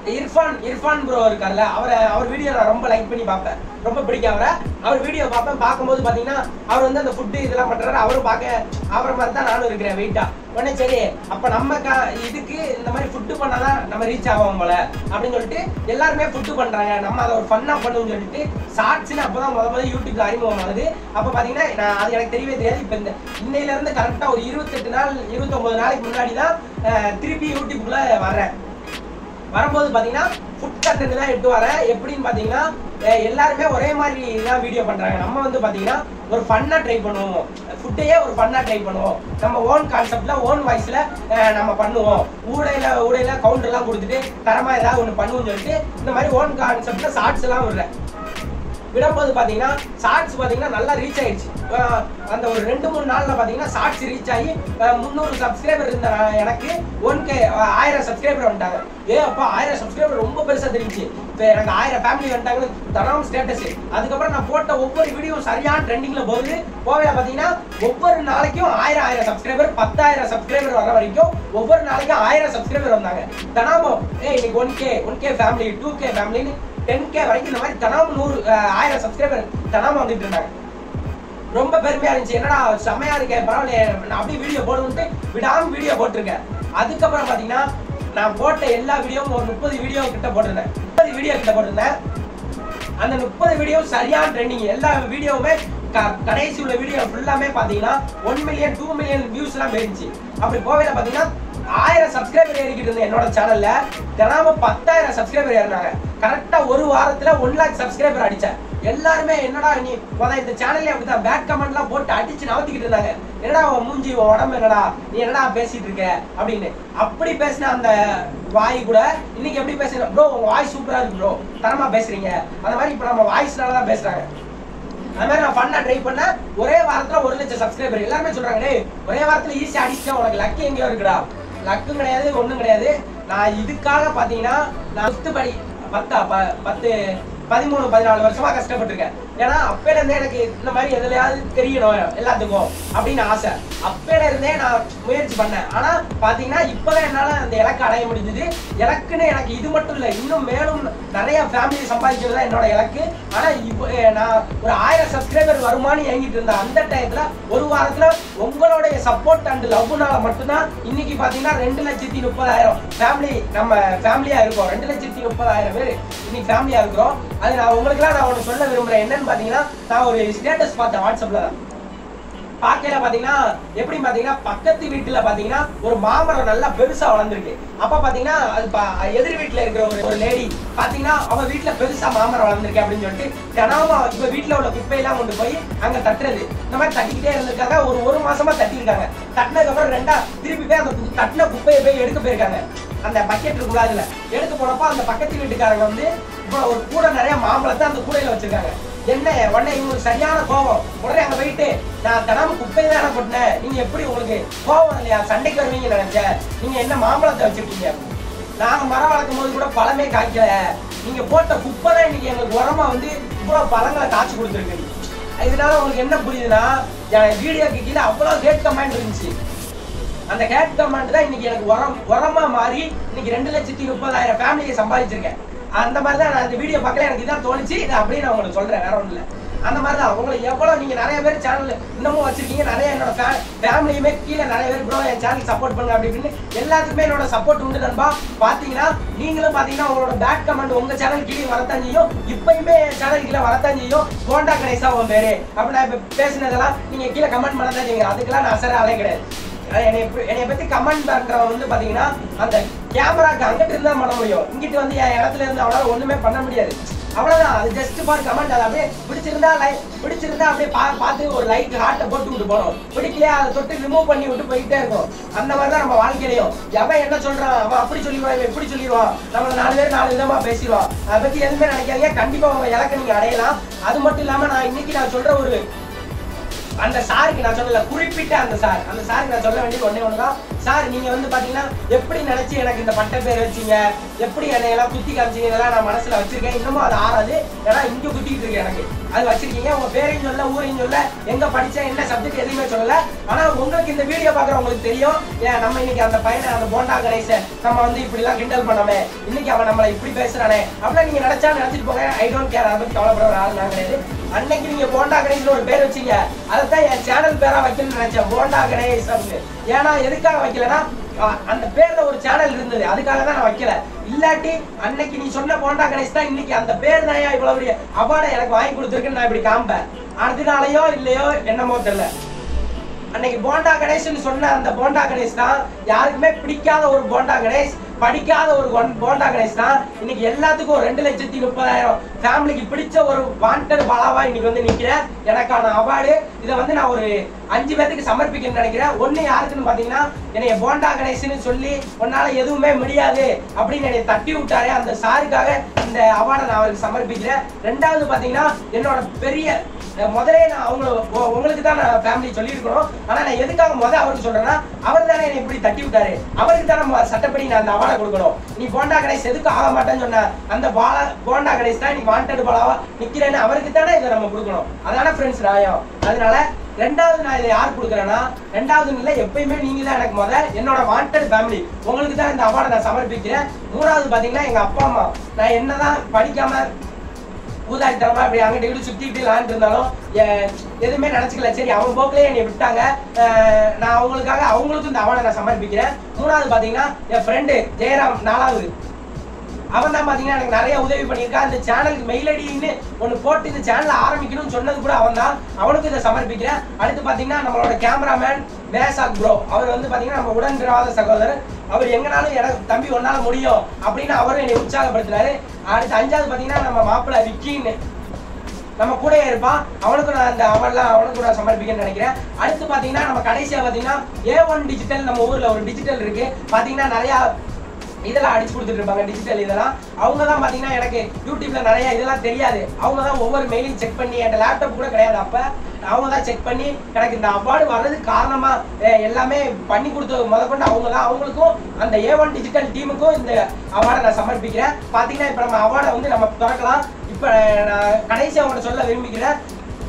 இர்ஃபான் இர்ஃபான் ப்ரோ இருக்கார்ல அவரை அவர் வீடியோ நான் ரொம்ப லைக் பண்ணி பார்ப்பேன் ரொம்ப பிடிக்கும் அவரை அவர் வீடியோ பார்ப்பேன் பார்க்கும்போது பார்த்தீங்கன்னா அவர் வந்து அந்த ஃபுட்டு இதெல்லாம் பண்றாரு அவரும் பார்க்க அவரை மாதிரி தான் நானும் இருக்கிறேன் வெயிட்டா உடனே சரி அப்ப நம்ம கா இதுக்கு இந்த மாதிரி ஃபுட்டு பண்ணாதான் நம்ம ரீச் ஆகும் போல அப்படின்னு சொல்லிட்டு எல்லாருமே ஃபுட்டு பண்றாங்க நம்ம அதை ஒரு ஃபன்னா பண்ணுவோம்னு சொல்லிட்டு ஷார்ட்ஸ்னு அப்பதான் முத முதல்ல யூடியூப்ல அறிமுகம் ஆகுது அப்ப பாத்தீங்கன்னா நான் அது எனக்கு தெரியவே தெரியாது இப்ப இந்த இன்னையில இருந்து கரெக்டா ஒரு இருபத்தெட்டு நாள் இருபத்தொன்பது நாளைக்கு முன்னாடி தான் அஹ், திருப்பி யூடியூப்குள்ள வர்றேன் வரும்போது பாத்தீங்கன்னா ஃபுட் கண்டென்ட் தான் எடுத்து வரேன் எப்படின்னு பாத்தீங்கன்னா அஹ் எல்லாருமே ஒரே மாதிரி தான் வீடியோ பண்றாங்க நம்ம வந்து பாத்தீங்கன்னா ஒரு ஃபன்னா ட்ரை பண்ணுவோம் ஃபுட்டையே ஒரு ஃபன்னா ட்ரை பண்ணுவோம் நம்ம ஓன் கான்செப்ட்ல ஓன் வாய்ஸ்ல நம்ம பண்ணுவோம் ஊடையில ஊடையில கவுண்டர் எல்லாம் கொடுத்துட்டு தரமா ஏதாவது ஒன்று பண்ணுவோம்னு சொல்லிட்டு இந்த மாதிரி ஓன் கான்செப்ட்ல ஷார்ட்ஸ் எல்லாம் விடுறேன் விடும்போது பாத்தீங்கன்னா ஷார்ட்ஸ் பாத்தீங்கன்னா நல்லா ரீச் ஆயிடுச்சு அஹ் அந்த ஒரு ரெண்டு மூணு நாள்ல பாத்தீங்கன்னா ஷார்ட்ஸ் ரீச் ஆகி முந்நூறு சப்ஸ்கிரைபர் இருந்த நான் எனக்கு ஒன் கே ஆயிரம் சப்ஸ்கிரைபர் வந்துட்டாங்க ஏ அப்பா ஆயிரம் சப்ஸ்கிரைபர் ரொம்ப பெருசா தெரிஞ்சு இப்போ எனக்கு ஆயிரம் ஃபேமிலி வந்துட்டாங்கன்னு தனம் ஸ்டேட்டஸ் அதுக்கப்புறம் நான் போட்ட ஒவ்வொரு வீடியோ சரியான ட்ரெண்டிங்ல போகுது போவே பாத்தீங்கன்னா ஒவ்வொரு நாளைக்கும் ஆயிரம் ஆயிரம் சப்ஸ்கிரைபர் பத்தாயிரம் சப்ஸ்கிரைபர் வர வரைக்கும் ஒவ்வொரு நாளைக்கும் ஆயிரம் சப்ஸ்கிரைபர் வந்தாங்க தனாமோ ஏ இன்னைக்கு one K one K family two K ஃபேமிலின்னு டென் கே வரைக்கும் இந்த மாதிரி தனாம நூறு அஹ், ஆயிரம் சப்ஸ்கிரைபர் தனாம வந்துட்டு இருந்தாங்க ரொம்ப பெருமையா இருந்துச்சு என்னடா செம்மையா இருக்கேன் பரவாயில்லையே நான் அப்படியே வீடியோ போடுன்ட்டு விடாம வீடியோ போட்டிருக்கேன் அதுக்கப்புறம் பாத்தீங்கன்னா நான் போட்ட எல்லா வீடியோவும் ஒரு முப்பது வீடியோ கிட்ட போட்டிருந்தேன் முப்பது வீடியோ கிட்ட போட்டிருந்தேன் அந்த முப்பது வீடியோ சரியான ட்ரெண்டிங் எல்லா வீடியோவுமே க- கடைசி உள்ள வீடியோ ஃபுல்லாமே பாத்தீங்கன்னா one million two million views எல்லாம் போயிருந்துச்சு அப்படி போவேல பாத்தீங்கன்னா ஆயிரம் சப்ஸ்கிரைபர் ஏறிக்கிட்டு இருந்தேன் என்னோட சேனல்ல தினமும் பத்தாயிரம் சப்ஸ்கிரைபர் ஏறினாங்க கரெக்டா ஒரு வாரத்துல ஒன் லேக் சப்ஸ்கிரைபர் அடிச்சேன் எல்லாருமே என்னடா நீ முத இந்த சேனல்ல அப்படிதான் பேட் கமெண்ட்லாம் போட்டு அடிச்சு நவத்திக்கிட்டு இருந்தாங்க என்னடா உன் மூஞ்சி உன் உடம்பு என்னடா நீ என்னடா பேசிட்டு இருக்க அப்படின்னு அப்படி பேசின அந்த வாய் கூட இன்னைக்கு எப்படி பேசுறேன் ப்ரோ உங்க வாய் சூப்பரா இருக்கு ப்ரோ தரமா பேசுறீங்க அந்த மாதிரி இப்ப நம்ம வாய்ஸ்னால தான் பேசுறாங்க அது மாதிரி நான் பண்ண ட்ரை பண்ண ஒரே வாரத்துல ஒரு லட்சம் சப்ஸ்கிரைபர் எல்லாருமே சொல்றாங்க டேய் ஒரே வாரத்துல ஈஸி அடிச்சா உனக்கு லக்கு எங்கேயோ இருக்குடா லக்கும் கிடையாது ஒண்ணும் கிடையாது நான் இதுக்காக பாத்தீங்கன்னா நான் ஃபிஃப்த் படி பத்தா ப- பத்து பதிமூணு பதினாலு வருஷமா கஷ்டப்பட்டிருக்கேன் ஏன்னா அப்பையில இருந்தே எனக்கு இந்த மாதிரி எதுலயாவது தெரியணும் எல்லாத்துக்கும் அப்படின்னு ஆசை அப்பையில இருந்தே நான் முயற்சி பண்ணேன் ஆனா பாத்தீங்கன்னா இப்பதான் என்னால அந்த இலக்கை அடைய முடிஞ்சது இலக்குன்னு எனக்கு இது மட்டும் இல்ல இன்னும் மேலும் நிறைய ஃபேமிலி சம்பாதிக்கிறது தான் என்னோட இலக்கு ஆனா இப்போ அஹ், நான் ஒரு ஆயிரம் சப்ஸ்கிரைபர் வருமானு ஏங்கிட்டு இருந்த அந்த டயத்துல ஒரு வாரத்துல உங்களுடைய சப்போர்ட் அண்ட் லவ்னால மட்டும்தான் இன்னைக்கு பாத்தீங்கன்னா ரெண்டு லட்சத்தி முப்பதாயிரம் ஃபேமிலி நம்ம ஃபேமிலியா இருக்கோம் ரெண்டு லட்சத்தி முப்பதாயிரம் பேர் இன்னைக்கு ஃபேமிலியா இருக்கிறோம் அது நான் உங்களுக்குலாம் நான் ஒன்று சொல்ல விரும்புறேன் என்னன்னு பாத்தீங்கன்னா நான் ஒரு ஸ்டேட்டஸ் பார்த்தேன் வாட்ஸ்அப்ல தான் பார்க்கையில பாத்தீங்கன்னா எப்படி பாத்தீங்கன்னா பக்கத்து வீட்டுல பாத்தீங்கன்னா ஒரு மாமரம் நல்லா பெருசா வளர்ந்துருக்கு அப்ப பாத்தீங்கன்னா அது ப- எதிர் வீட்டுல இருக்கிற ஒரு ஒரு லேடி பாத்தீங்கன்னா அவ வீட்டுல பெருசா மாமரம் வளர்ந்துருக்கு அப்படின்னு சொல்லிட்டு தினமும் இப்ப வீட்டுல உள்ள குப்பையெல்லாம் கொண்டு போய் அங்க தட்டுறது இந்த மாதிரி தட்டிக்கிட்டே இருந்திருக்காங்க ஒரு ஒரு மாசமா தட்டியிருக்காங்க தட்டினதுக்கு அப்புறம் ரெண்டா திருப்பி போய் அந்த கு- தட்டின குப்பையை போய் எடுக்க போயிருக்காங்க அந்த பக்கெட் இருக்குல்ல அதுல எடுக்க போனப்போ அந்த பக்கத்து வீட்டுக்காரங்க வந்து இப்போ ஒரு கூடை நிறைய மாம்பழத்தை அந்த கூடையில வச்சிருக்காங்க என்ன உடனே இவங்களுக்கு சரியான கோபம் உடனே அங்க போயிட்டு நான் தினமும் குப்பையை தானே கொட்டினேன் நீங்க எப்படி உங்களுக்கு கோபம் இல்லையா சண்டைக்கு வருவீங்க நினைச்சேன் நீங்க என்ன மாம்பழத்தை வச்சிருக்கீங்க நாங்க மரம் வளர்க்கும் போது கூட பழமே காய்க்கல நீங்க போட்ட குப்பை தான் இன்னைக்கு எங்களுக்கு உரமா வந்து இவ்வளவு பழங்களை காய்ச்சி கொடுத்துருக்கு இதனால உங்களுக்கு என்ன புரியுதுன்னா என் வீடியோக்கு கீழே அவ்வளவு கேட் கமெண்ட் இருந்துச்சு அந்த கேட் கமாண்ட் தான் இன்னைக்கு எனக்கு உரம் உரமா மாறி இன்னைக்கு ரெண்டு லட்சத்தி முப்பதாயிரம் ஃபேமிலியை சம்பாதிச்சிருக்கேன் அந்த மாதிரி தான் நான் இந்த வீடியோ பார்க்கல எனக்கு இதான் தோணுச்சு இதை அப்படியே நான் உங்களுக்கு சொல்றேன் வேற ஒன்றும் இல்லை அந்த மாதிரி தான் உங்களுக்கு எவ்வளவு நீங்க நிறைய பேர் சேனல் இன்னமும் வச்சிருக்கீங்க நிறைய என்னோட ஃபேமிலியுமே கீழே நிறைய பேர் ப்ரோ என் சேனல் சப்போர்ட் பண்ணுங்க அப்படி இப்படின்னு எல்லாத்துக்குமே என்னோட சப்போர்ட் உண்டு நண்பா பாத்தீங்கன்னா நீங்களும் பாத்தீங்கன்னா உங்களோட பேட் கமெண்ட் உங்க சேனல் கீழே வரத்தான் செய்யும் இப்பயுமே என் சேனல் கீழே வரத்தான் செய்யும் போண்டா கணேசா உன் பேரு அப்படி நான் இப்ப பேசினதெல்லாம் நீங்க கீழே கமெண்ட் பண்ண தான் செய்வீங்க அதுக்கெல்லாம் நான் அசர ஆளே கிடையாது அஹ் என்னை இப்ப- என்னைய பத்தி கமெண்ட் பண்றவன் வந்து பாத்தீங்கன்னா அந்த கேமராக்கு அங்கிட்டு இருந்தா பண்ண முடியும் இங்கிட்டு வந்து என் இடத்துல இருந்து அவனால ஒண்ணுமே பண்ண முடியாது அவ்வளவுதான் அது ஜஸ்ட் ஃபார் கமெண்ட் அது அப்படியே பிடிச்சிருந்தா லைக் பிடிச்சிருந்தா அப்படியே பா பார்த்து ஒரு லைக் ஹார்ட்டை போட்டு விட்டு போகணும் பிடிக்கலையா அதை தொட்டு ரிமூவ் பண்ணி விட்டு போயிட்டே இருக்கும் அந்த மாதிரி தான் நம்ம வாழ்க்கையிலையும் எவன் என்ன சொல்றான் அவன் அப்படி சொல்லிடுவான் இவன் இப்படி சொல்லிடுவான் நம்மள நாலு பேர் நாலு விதமா பேசிடுவான் அதை பத்தி எதுவுமே நினைக்காதீங்க கண்டிப்பா உங்க இலக்கை நீங்க அடையலாம் அது மட்டும் இல்லாம நான் இன்னைக்கு நான் சொல்ற ஒரு அந்த சாருக்கு நான் சொல்லல குறிப்பிட்ட அந்த சார் அந்த சாருக்கு நான் சொல்ல வேண்டியது ஒண்ணே ஒண்ணுதான் சார் நீங்க வந்து பாத்தீங்கன்னா எப்படி நினைச்சு எனக்கு இந்த பட்ட பேர் வச்சீங்க எப்படி என்னை எல்லாம் குத்தி காமிச்சீங்க இதெல்லாம் நான் மனசுல வச்சிருக்கேன் இன்னமும் அது ஆறாது ஏன்னா இங்க குத்திட்டு இருக்கு எனக்கு அது வச்சிருக்கீங்க உங்க பேரையும் சொல்ல ஊரையும் சொல்ல எங்க படிச்சேன் என்ன சப்ஜெக்ட் எதுவுமே சொல்லல ஆனா உங்களுக்கு இந்த வீடியோ பாக்குறவங்களுக்கு தெரியும் ஏன் நம்ம இன்னைக்கு அந்த பையனை அந்த போண்டா கணேச நம்ம வந்து இப்படி எல்லாம் கிண்டல் பண்ணாமே இன்னைக்கு அவன் நம்மளை இப்படி பேசுறானே அப்படிலாம் நீங்க நினைச்சா நினைச்சிட்டு போங்க ஐ டோன்ட் கேர் அதை பத்தி கவலைப்படுற ஒரு ஆள் நான் கிடையாது அன்னைக்கு நீங்க போண்டா கணேஷ்னு ஒரு பேர் வச்சீங்க அதைத்தான் என் சேனல் பேரா வைக்கணும்னு நினைச்சேன் போண்டா கணேஷ் அப்படின்னு ஏன்னா எதுக்காக வைக்கலன்னா அஹ் அந்த பேர்ல ஒரு சேனல் இருந்தது அதுக்காக தான் நான் வைக்கல இல்லாட்டி அன்னைக்கு நீ சொன்ன போண்டா கணேஷ் தான் இன்னைக்கு அந்த பேர் தான் இவ்வளவு பெரிய அவார்டை எனக்கு வாங்கி கொடுத்துருக்குன்னு நான் இப்படி காம்பேன் அதனாலயோ இல்லையோ என்னமோ தெரியல அன்னைக்கு போண்டா கணேஷ்னு சொன்ன அந்த போண்டா கணேஷ் தான் யாருக்குமே பிடிக்காத ஒரு போண்டா கணேஷ் படிக்காத ஒரு கொன்- போண்டா கணேஷ் தான் இன்னைக்கு எல்லாத்துக்கும் ஒரு ரெண்டு லட்சத்தி முப்பதாயிரம் ஃபேமிலிக்கு பிடிச்ச ஒரு வாண்டட் பாலாவா இன்னைக்கு வந்து நிக்கிறேன் எனக்கான அவார்டு இதை வந்து நான் ஒரு அஞ்சு பேருக்கு சமர்ப்பிக்கணும்னு நினைக்கிறேன் ஒண்ணு யாருக்குன்னு பாத்தீங்கன்னா என்னைய போண்டா கணேஷ்னு சொல்லி உன்னால எதுவுமே முடியாது அப்படின்னு என்னை தட்டி விட்டாரே அந்த சாருக்காக இந்த அவார்டை நான் அவருக்கு சமர்ப்பிக்கிறேன் ரெண்டாவது பாத்தீங்கன்னா என்னோட பெரிய அஹ் முதலே நான் அவங்க உ- உங்களுக்கு தான் நான் ஃபேமிலி சொல்லியிருக்கணும் ஆனா நான் எதுக்காக முத அவருக்கு சொல்றேன்னா அவர் தானே என்னை இப்படி தட்டி விட்டாரு அவருக்கு தான் நம்ம சட்டப்படி நான் அந்த அவார்டை கொடுக்கணும் நீ போண்டா கணேஷ் எதுக்கு ஆக மாட்டேன்னு சொன்ன அந்த பாலா போண்டா கணேஷ் தான் நீ வாண்டட் பாலாவா நிக்கிறேன்னு அவருக்கு தானே இதை நம்ம கொடுக்கணும் அதான ஃப்ரெண்ட்ஸ் நியாயம் அதனால ரெண்டாவது நான் இதை யார் கொடுக்குறேன்னா ரெண்டாவது இல்லை எப்பயுமே நீங்க தான் எனக்கு முத என்னோட வாண்டட் ஃபேமிலி உங்களுக்கு தான் இந்த அவார்டை நான் சமர்ப்பிக்கிறேன் மூணாவது பாத்தீங்கன்னா எங்க அப்பா அம்மா நான் என்னதான் படிக்காம ஊதாரித்தனமா இப்படி அங்கிட்டு இங்கிட்டு சுத்திட்டு விளாண்டு இருந்தாலும் எ- எதுவுமே நினைச்சுக்கல சரி அவங்க போக்கிலே என்னை விட்டாங்க அஹ் நான் அவங்களுக்காக அவங்களுக்கும் இந்த அவார்டை நான் சமர்ப்பிக்கிறேன் மூணாவது பாத்தீங்கன்னா என் ஃப்ரெண்டு ஜெயராம் நாலாவது அவன் தான் பாத்தீங்கன்னா எனக்கு நிறைய உதவி பண்ணியிருக்கான் இந்த சேனலுக்கு மெயில் ஐடின்னு ஒன்று போட்டு இந்த சேனலை ஆரம்பிக்கணும்னு சொன்னது கூட அவன் தான் அவனுக்கு இதை சமர்ப்பிக்கிறேன் அடுத்து பாத்தீங்கன்னா நம்மளோட கேமராமேன் மேசாக் ப்ரோ அவர் வந்து பாத்தீங்கன்னா நம்ம உடன்பிறவாத சகோதரர் அவர் எங்கனாலும் எனக்கு தம்பி ஒன்னால முடியும் அப்படின்னு அவரும் என்னை உற்சாகப்படுத்தினாரு அடுத்து அஞ்சாவது பாத்தீங்கன்னா நம்ம மாப்பிள்ளை விக்கின்னு நம்ம கூடயே இருப்பான் அவனுக்கு நான் அந்த அவன்லாம் அவனுக்கு நான் சமர்ப்பிக்கணும்னு நினைக்கிறேன் அடுத்து பாத்தீங்கன்னா நம்ம கடைசியா பாத்தீங்கன்னா ஏ ஒன் டிஜிட்டல் நம்ம ஊர்ல ஒரு டிஜிட்டல் இருக்கு பாத்தீங்கன்னா நிறைய இதெல்லாம் அடிச்சு கொடுத்துட்டு இருப்பாங்க டிஜிட்டல் இதெல்லாம் அவங்க தான் பாத்தீங்கன்னா எனக்கு யூடியூப்ல நிறைய இதெல்லாம் தெரியாது அவங்க தான் ஒவ்வொரு மெயிலையும் செக் பண்ணி என் லேப்டாப் கூட கிடையாது அப்ப அவங்க தான் செக் பண்ணி எனக்கு இந்த அவார்டு வர்றதுக்கு காரணமா அஹ், எல்லாமே பண்ணி கொடுத்தது முதற்கொண்டு அவங்க தான் அவங்களுக்கும் அந்த ஏ ஒன் டிஜிட்டல் டீமுக்கும் இந்த அவார்டை நான் சமர்ப்பிக்கிறேன் பாத்தீங்கன்னா இப்ப நம்ம அவார்டை வந்து நம்ம திறக்கலாம் இப்ப நான் கடைசி அவங்கள்ட்ட சொல்ல விரும்பிக்கிறேன்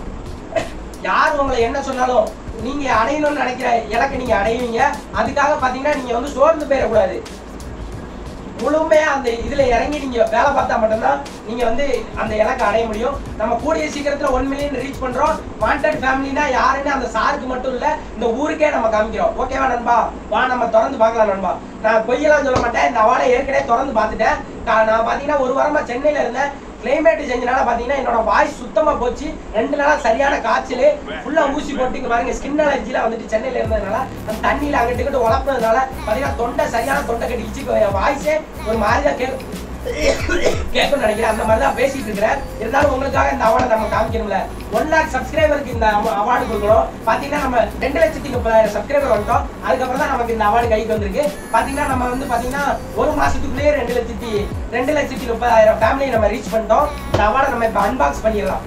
யார் உங்களை என்ன சொன்னாலும் நீங்க அடையணும்னு நினைக்கிற இலக்கை நீங்க அடைவீங்க அதுக்காக பாத்தீங்கன்னா நீங்க வந்து சோர்ந்து போயிடக்கூடாது முழுமையா அந்த இதுல இறங்கி நீங்க வேலை பார்த்தா மட்டும்தான் நீங்க வந்து அந்த இலக்கை அடைய முடியும் நம்ம கூடிய சீக்கிரத்துல ஒன் மில்லியன் ரீச் பண்றோம் வாண்டட் ஃபேமிலினா யாருன்னு அந்த சாருக்கு மட்டும் இல்ல இந்த ஊருக்கே நம்ம காமிக்கிறோம் ஓகேவா நண்பா வா நம்ம திறந்து பார்க்கலாம் நண்பா நான் பொய்யெல்லாம் சொல்ல மாட்டேன் இந்த அவார்டை ஏற்கனவே திறந்து பார்த்துட்டேன் கா- நான் பாத்தீங்கன்னா ஒரு வாரமா சென்னையில இருந்தேன் கிளைமேட் செஞ்சனால பாத்தீங்கன்னா என்னோட வாய்ஸ் சுத்தமா போச்சு ரெண்டு நாளா சரியான காய்ச்சல் ஃபுல்லா ஊசி போட்டு இங்க பாருங்க ஸ்கின் அலர்ஜில வந்துட்டு சென்னையில இருந்ததுனால அந்த தண்ணியில அங்கிட்டு இங்கிட்டு உழப்புனதுனால பாத்தீங்கன்னா தொண்டை சரியான தொண்டை கட்டிக்கிச்சு வாய்ஸே ஒரு மாதிரி தான் கேட்கும் கேட்கணும்னு நினைக்கிறேன் அந்த மாதிரி தான் பேசிட்டு இருக்கிறேன் இருந்தாலும் உங்களுக்காக இந்த அவார்டை நம்ம காமிக்கணும்ல ஒன் லேக் சப்ஸ்கிரைபருக்கு இந்த அவார்டு கொடுக்கணும் பாத்தீங்கன்னா நம்ம ரெண்டு லட்சத்தி முப்பதாயிரம் சப்ஸ்கிரைபர் வந்துட்டோம் அதுக்கப்புறம் தான் நமக்கு இந்த அவார்டு கைக்கு வந்திருக்கு பாத்தீங்கன்னா நம்ம வந்து பாத்தீங்கன்னா ஒரு மாசத்துக்குள்ளேயே ரெண்டு லட்சத்தி ரெண்டு லட்சத்தி முப்பதாயிரம் ஃபேமிலியை நம்ம ரீச் பண்ணிட்டோம் இந்த அவார்டை நம்ம இப்ப அன்பாக்ஸ் பண்ணிடலாம்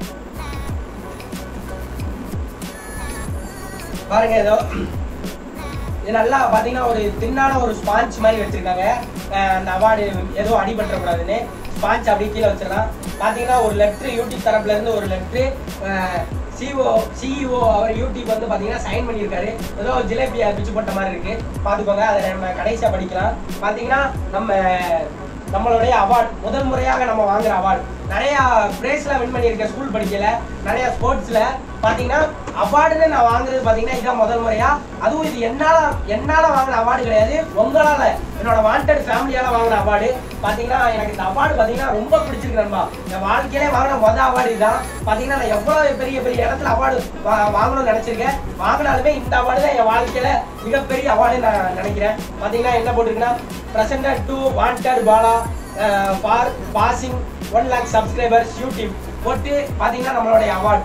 பாருங்க ஏதோ இது நல்லா பாத்தீங்கன்னா ஒரு தின்னான ஒரு ஸ்பாஞ்ச் மாதிரி வச்சிருக்காங்க அஹ் அந்த அவார்டு ஏதோ அடிபட்டுற கூடாதுன்னு ஸ்பாஞ்ச் அப்படியே கீழே வச்சிடலாம் பாத்தீங்கன்னா ஒரு லெட்ரு யூடியூப் தரப்புல இருந்து ஒரு லெட்ரு சிஓ சிஇஓ அவர் யூடியூப் வந்து பாத்தீங்கன்னா சைன் பண்ணியிருக்காரு ஏதோ ஜிலேபி பிச்சு போட்ட மாதிரி இருக்கு பாத்துக்கோங்க அதை நம்ம கடைசியா படிக்கலாம் பாத்தீங்கன்னா நம்ம நம்மளுடைய அவார்ட் முதல் முறையாக நம்ம வாங்குற அவார்ட் நிறைய பிரைஸ்லாம் வின் பண்ணியிருக்கேன் ஸ்கூல் படிக்கல நிறைய ஸ்போர்ட்ஸ்ல பாத்தீங்கன்னா அவார்டுன்னு நான் வாங்குறது பாத்தீங்கன்னா இதான் முதல் முறையா அதுவும் இது என்னால என்னால வாங்கின அவார்டு கிடையாது உங்களால என்னோட வாண்டட் ஃபேமிலியால வாங்கின அவார்டு பாத்தீங்கன்னா எனக்கு இந்த அவார்டு பாத்தீங்கன்னா ரொம்ப பிடிச்சிருக்கு நண்பா என் வாழ்க்கையிலே வாங்கின மொதல் அவார்டு இதுதான் பாத்தீங்கன்னா நான் எவ்வளவு பெரிய பெரிய இடத்துல அவார்டு வாங்கணும்னு நினைச்சிருக்கேன் வாங்கினாலுமே இந்த அவார்டு தான் என் வாழ்க்கையில மிகப்பெரிய அவார்டு நான் நினைக்கிறேன் பாத்தீங்கன்னா என்ன போட்டிருக்குன்னா presented to wanted Bala for passing one lakh subscribers YouTube போட்டு பாத்தீங்கன்னா நம்மளுடைய அவார்டு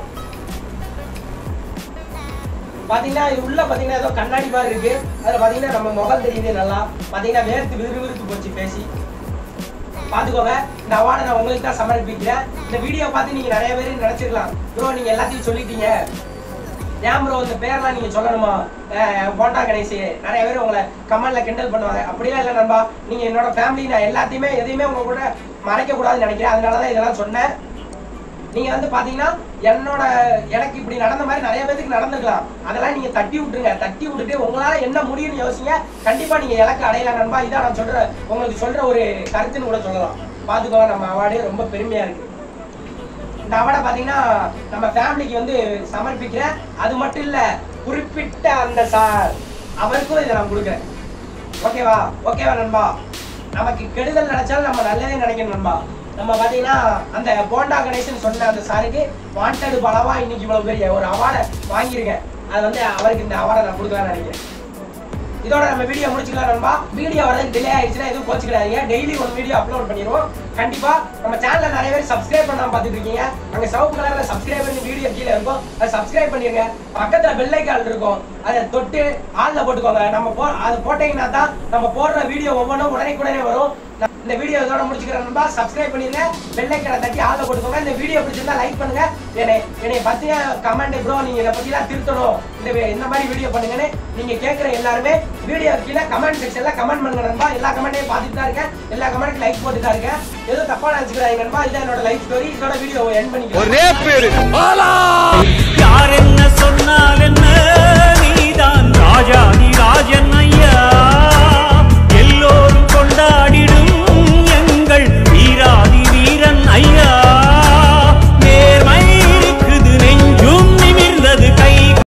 பாத்தீங்கன்னா இது உள்ள பாத்தீங்கன்னா ஏதோ கண்ணாடி மாதிரி இருக்கு அதுல பாத்தீங்கன்னா நம்ம முகம் தெரியுது நல்லா பாத்தீங்கன்னா வேர்த்து விறு விறுத்து போச்சு பேசி பாத்துக்கோங்க இந்த அவார்டை நான் உங்களுக்கு தான் சமர்ப்பிக்கிறேன் இந்த வீடியோ பார்த்து நீங்க நிறைய பேர் நினைச்சிருக்கலாம் ப்ரோ நீங்க எல்லாத்தையும் சொல்லிட்டீங்க ஏன் ப்ரோ இந்த பேர்லாம் நீங்க சொல்லணுமா அஹ் போண்டா கணேஷ் நிறைய பேர் உங்களை கமெண்ட்ல கிண்டல் பண்ணுவாங்க அப்படிலாம் இல்லை நண்பா நீங்க என்னோட ஃபேமிலி நான் எல்லாத்தையுமே எதையுமே உங்க கூட மறைக்க கூடாதுன்னு நினைக்கிறேன் அதனால தான் இதெல்லாம் சொன்னேன் நீங்க வந்து பாத்தீங்கன்னா என்னோட எனக்கு இப்படி நடந்த மாதிரி நிறைய பேருக்கு நடந்துக்கலாம் அதெல்லாம் நீங்க தட்டி விட்டுருங்க தட்டி விட்டுட்டு உங்களால என்ன முடியும்னு யோசிங்க கண்டிப்பா நீங்க இலக்கு அடையலாம் நண்பா இதான் நான் சொல்ற உங்களுக்கு சொல்ற ஒரு கருத்துன்னு கூட சொல்லலாம் பாத்துக்கோங்க நம்ம அவார்டு ரொம்ப பெருமையா இருக்கு இந்த அவார்டை பாத்தீங்கன்னா நம்ம ஃபேமிலிக்கு வந்து சமர்ப்பிக்கிறேன் அது மட்டும் இல்ல குறிப்பிட்ட அந்த சார் அவருக்கும் இதை நான் கொடுக்குறேன் ஓகேவா ஓகேவா நண்பா நமக்கு கெடுதல் நினைச்சாலும் நம்ம நல்லதே நினைக்கணும் நண்பா நம்ம பாத்தீங்கன்னா அந்த போண்டா கணேசன் சொன்ன அந்த சாருக்கு வாண்டட் பலவா இன்னைக்கு இவ்வளவு பெரிய ஒரு அவார்டை வாங்கியிருக்கேன் அது வந்து அவருக்கு இந்த அவார்டை நான் கொடுக்கலாம்னு நினைக்கிறேன் இதோட நம்ம வீடியோ முடிச்சுக்கலாம் நண்பா வீடியோ வரது டிலே ஆயிடுச்சுன்னா எதுவும் கோச்சுக்கிடாதீங்க டெய்லி ஒரு வீடியோ அப்லோட் பண்ணிடுவோம் கண்டிப்பா நம்ம சேனல்ல நிறைய பேர் சப்ஸ்கிரைப் பண்ணாம பார்த்துட்டு இருக்கீங்க அங்க சவுப்பு கலர்ல சப்ஸ்கிரைப் பண்ணி வீடியோ கீழே இருக்கும் அதை சப்ஸ்கிரைப் பண்ணிருங்க பக்கத்துல பெல் ஐக்கான் இருக்கும் அதை தொட்டு ஆள்ல போட்டுக்கோங்க நம்ம போ அது போட்டீங்கன்னா தான் நம்ம போடுற வீடியோ ஒவ்வொன்றும் உடனே வரும் நான் இந்த வீடியோ இதோட முடிச்சுக்கிறேன் நண்பா சப்ஸ்கிரைப் பண்ணிருங்க பெல் ஐக்கனை தட்டி ஆள்ல போட்டுக்கோங்க இந்த வீடியோ பிடிச்சிருந்தா லைக் பண்ணுங்க என்னை என்னை பத்தின கமெண்ட் ப்ரோ நீங்க இதை பத்திலாம் திருத்தணும் இந்த வே- இந்த மாதிரி வீடியோ பண்ணுங்கன்னு நீங்க கேட்குற எல்லாருமே வீடியோ கீழே கமெண்ட் செக்ஷன்ல கமெண்ட் பண்ணுங்க நண்பா எல்லா கமெண்ட்டையும் பார்த்துட்டு தான் இருக்கேன் எல்லா கமெண்ட்க்கு லைக் போட்டு தான் இருக்கேன் எதுவும் தப்பா நினைச்சுக்கிறாங்க நண்பா இதான் என்னோட லைஃப் ஸ்டோரி இதோட வீடியோ என் பண்ணிக்கிறேன் ஒரே பேரு